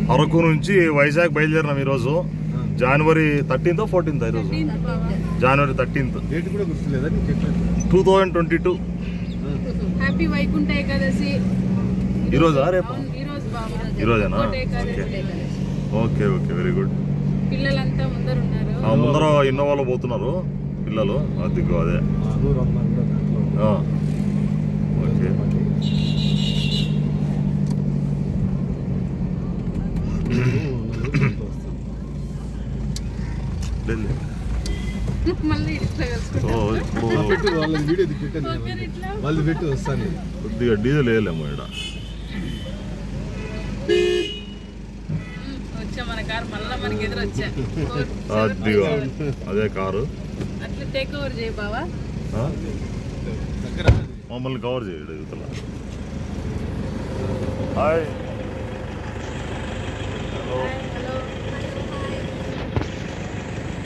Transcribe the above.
అరకు నుంచి వైజాగ్ బయలుదేరినాం ఈరోజు జనవరి thirteenth fourteenth ఈరోజు జనవరి థర్టీన్త్ డేట్ కూడా గుర్తులేదా నీకు ఎట్లా two thousand twenty two happy Vaikuntha Ekadashi ఈరోజా రేపు అవును, ఈ రోజు బాబా ఈరోజేనా? Vaikuntha Ekadashi okay. Ekadashi. Okay okay very good పిల్లలంతా ముందర ఉన్నారు ఆ, ముందర ఇన్నోవాలో పోతున్నారు పిల్లలు అదిగో అదే నూరు అమ్మ కూడా దాంట్లో ఆ. ఓకే లేదు, లేదు. మళ్ళీ ఇట్లా ఓ, కలుసుకుంటాం ఇప్పుడు పెట్టు వాళ్ళని వీడియో పెట్టాను ఓకే, ఇట్లా. వాళ్ళు పెట్టి వస్తాను కొద్దిగా డీజిల్ వేయలేము ఇక్కడ వచ్చా మన కార్ మళ్ళా మనకి ఎదురు వచ్చా అదిగో అదే కారు అట్లా టేక్ ఓవర్ చేయి బావా ఆ? దగ్గర మమ్మల్ని కవర్ చేయడు యువతల హాయ్